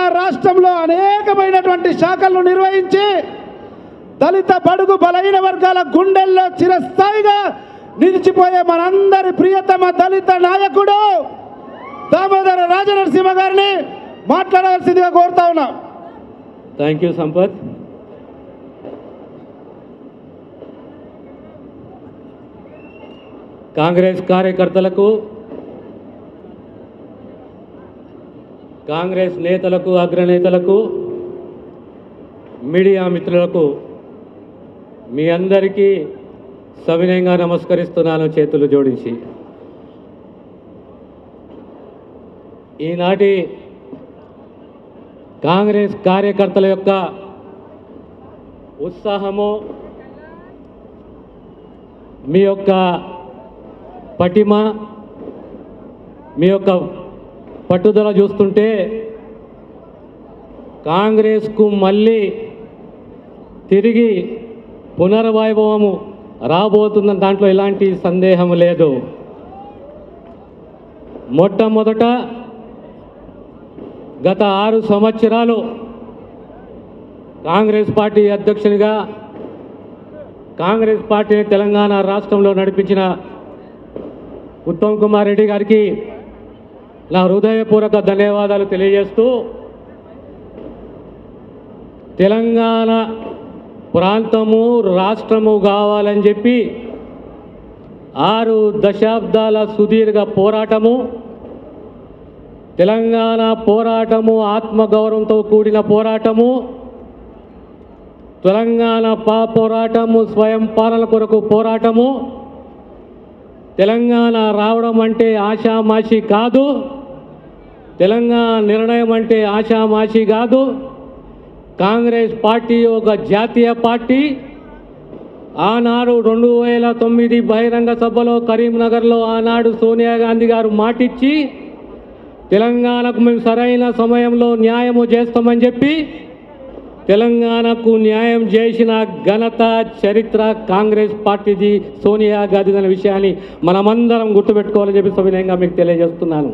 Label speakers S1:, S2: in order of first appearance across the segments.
S1: రాష్ట్రంలో అనేకమైనటువంటి శాఖలను నిర్వహించి దళిత బడుగు బలహీన వర్గాల గుండెల్లో చిరస్థాయిగా నిలిచిపోయే మనందరి ప్రియతమ దళిత నాయకుడు దామోదర రాజనరసింహ గారిని మాట్లాడవలసిందిగా కోరుతా ఉన్నాం
S2: థ్యాంక్ యూ సంపత్ కాంగ్రెస్ కార్యకర్తలకు కాంగ్రెస్ నేతలకు అగ్రనేతలకు మీడియా మిత్రులకు మీ అందరికీ సవినయంగా నమస్కరిస్తున్నాను చేతులు జోడించి ఈనాటి కాంగ్రెస్ కార్యకర్తల యొక్క ఉత్సాహము మీ యొక్క పటిమ మీ యొక్క పట్టుదల చూస్తుంటే కాంగ్రెస్కు మళ్ళీ తిరిగి పునర్వైభవము రాబోతున్న దాంట్లో ఎలాంటి సందేహం లేదు మొట్టమొదట గత ఆరు సంవత్సరాలు కాంగ్రెస్ పార్టీ అధ్యక్షునిగా కాంగ్రెస్ పార్టీని తెలంగాణ రాష్ట్రంలో నడిపించిన ఉత్తమ్ కుమార్ రెడ్డి గారికి నా హృదయపూర్వక ధన్యవాదాలు తెలియజేస్తూ తెలంగాణ ప్రాంతము రాష్ట్రము కావాలని చెప్పి ఆరు దశాబ్దాల సుదీర్ఘ పోరాటము తెలంగాణ పోరాటము ఆత్మగౌరవంతో కూడిన పోరాటము తెలంగాణ పా పోరాటము స్వయం పాలన కొరకు పోరాటము తెలంగాణ రావడం అంటే ఆషామాషి కాదు తెలంగాణ నిర్ణయం అంటే ఆషామాషి కాదు కాంగ్రెస్ పార్టీ ఒక జాతీయ పార్టీ ఆనాడు రెండు వేల తొమ్మిది బహిరంగ సభలో కరీంనగర్లో ఆనాడు సోనియా గాంధీ గారు మాటిచ్చి తెలంగాణకు మేము సరైన సమయంలో న్యాయము చేస్తామని చెప్పి తెలంగాణకు న్యాయం చేసిన ఘనత చరిత్ర కాంగ్రెస్ పార్టీది సోనియా గాంధీ అనే విషయాన్ని మనమందరం గుర్తుపెట్టుకోవాలని చెప్పి సవినయంగా మీకు తెలియజేస్తున్నాను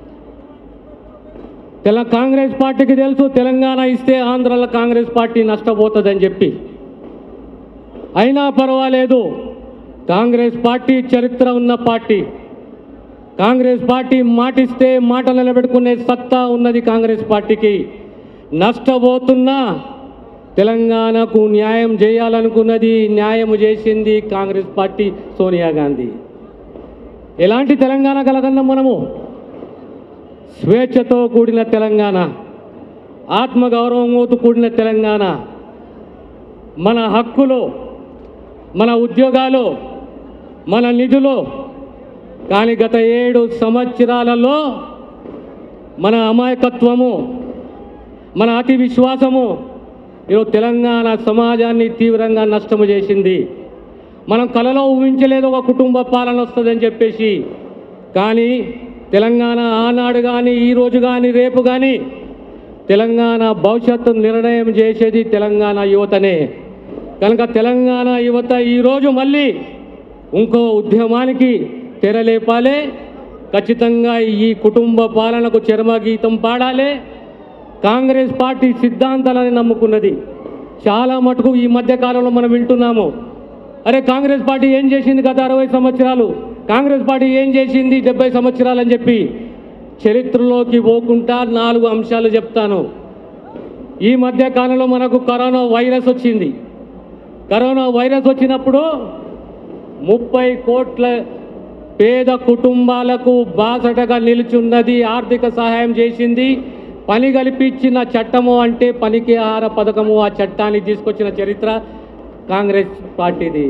S2: తెల కాంగ్రెస్ పార్టీకి తెలుసు తెలంగాణ ఇస్తే ఆంధ్రలో కాంగ్రెస్ పార్టీ నష్టపోతుందని చెప్పి అయినా పర్వాలేదు కాంగ్రెస్ పార్టీ చరిత్ర ఉన్న పార్టీ కాంగ్రెస్ పార్టీ మాటిస్తే మాట నిలబెట్టుకునే సత్తా ఉన్నది కాంగ్రెస్ పార్టీకి నష్టపోతున్నా తెలంగాణకు న్యాయం చేయాలనుకున్నది న్యాయం చేసింది కాంగ్రెస్ పార్టీ సోనియా గాంధీ ఎలాంటి తెలంగాణ కలగన్నాం మనము స్వేచ్ఛతో కూడిన తెలంగాణ ఆత్మగౌరవంతో కూడిన తెలంగాణ మన హక్కులు మన ఉద్యోగాలు మన నిధులు కానీ గత ఏడు సంవత్సరాలలో మన అమాయకత్వము మన అతి విశ్వాసము ఈరోజు తెలంగాణ సమాజాన్ని తీవ్రంగా నష్టము చేసింది మనం కలలో ఊహించలేదు ఒక కుటుంబ పాలన వస్తుందని చెప్పేసి కానీ తెలంగాణ ఆనాడు కానీ ఈరోజు కానీ రేపు కానీ తెలంగాణ భవిష్యత్తు నిర్ణయం చేసేది తెలంగాణ యువతనే కనుక తెలంగాణ యువత ఈరోజు మళ్ళీ ఇంకో ఉద్యమానికి తెరలేపాలే ఖచ్చితంగా ఈ కుటుంబ పాలనకు చర్మగీతం పాడాలి కాంగ్రెస్ పార్టీ సిద్ధాంతాలని నమ్ముకున్నది చాలా మటుకు ఈ మధ్య కాలంలో మనం వింటున్నాము అరే కాంగ్రెస్ పార్టీ ఏం చేసింది గత అరవై సంవత్సరాలు కాంగ్రెస్ పార్టీ ఏం చేసింది డెబ్బై సంవత్సరాలు అని చెప్పి చరిత్రలోకి పోకుండా నాలుగు అంశాలు చెప్తాను ఈ మధ్య కాలంలో మనకు కరోనా వైరస్ వచ్చింది కరోనా వైరస్ వచ్చినప్పుడు ముప్పై కోట్ల పేద కుటుంబాలకు బాసటగా నిలిచున్నది ఆర్థిక సహాయం చేసింది పని కల్పించిన చట్టము అంటే పనికి ఆహార పథకము ఆ చట్టాన్ని తీసుకొచ్చిన చరిత్ర కాంగ్రెస్ పార్టీది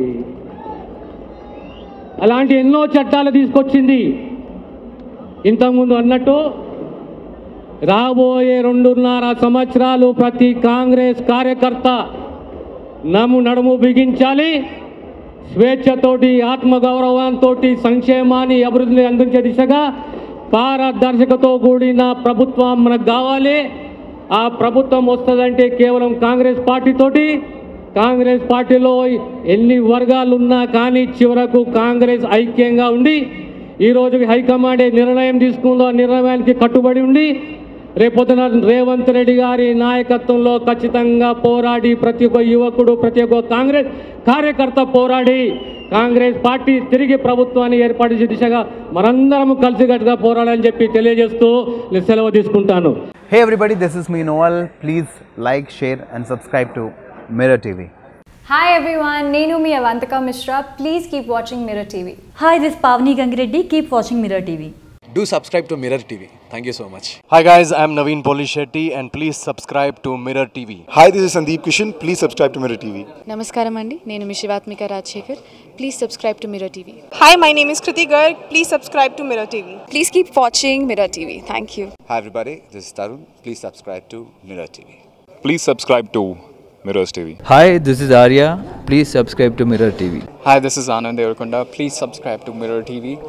S2: అలాంటి ఎన్నో చట్టాలు తీసుకొచ్చింది ఇంతకుముందు అన్నట్టు రాబోయే రెండున్నర సంవత్సరాలు ప్రతి కాంగ్రెస్ కార్యకర్త నము నడుము బిగించాలి స్వేచ్ఛతోటి ఆత్మగౌరవంతో సంక్షేమాన్ని అభివృద్ధిని అందించే దిశగా పారదర్శకతో కూడిన ప్రభుత్వం మనకు కావాలి ఆ ప్రభుత్వం వస్తుందంటే కేవలం కాంగ్రెస్ పార్టీతోటి కాంగ్రెస్ పార్టీలో ఎన్ని వర్గాలు ఉన్నా కానీ చివరకు కాంగ్రెస్ ఐక్యంగా ఉండి ఈరోజు హైకమాండ్ ఏ నిర్ణయం తీసుకుందో ఆ నిర్ణయానికి కట్టుబడి ఉండి రేపొద్దున రేవంత్ రెడ్డి గారి నాయకత్వంలో ఖచ్చితంగా పోరాడి ప్రతి ఒక్క యువకుడు ప్రతి ఒక్క కాంగ్రెస్ కార్యకర్త పోరాడి కాంగ్రెస్ పార్టీ తిరిగి ప్రభుత్వాన్ని ఏర్పాటు చేసే దిశగా మనందరం కలిసికట్టుగా పోరాడాలని చెప్పి తెలియజేస్తూ నేను సెలవు తీసుకుంటాను
S3: Hey everybody, this is me Noel. Please like, share, and subscribe to Mirror TV.
S4: Hi everyone, Nenu mi Avantika Mishra. Please keep watching Mirror TV.
S5: Hi, this is Pavni Gangireddy. Keep watching Mirror TV.
S6: Do subscribe to Mirror TV. Thank you so much.
S7: Hi guys, I'm Naveen Polishetty and please subscribe to Mirror TV.
S8: Hi, this is Sandeep Kishan. Please subscribe to Mirror TV.
S9: నమస్కారం అండి నేను మీ Shivathmika Rajasekhar please subscribe to mirror TV
S10: Hi, my name is Kriti Garg. Please subscribe to Mirror TV.
S9: Please keep watching mirror TV thank you
S11: Hi everybody, this is Tarun. Please subscribe to Mirror TV.
S8: Please subscribe to Mirrors TV.
S12: Hi, this is Arya. Please subscribe to Mirror TV.
S6: Hi, this is Anand Devarkonda. Please subscribe to Mirror TV.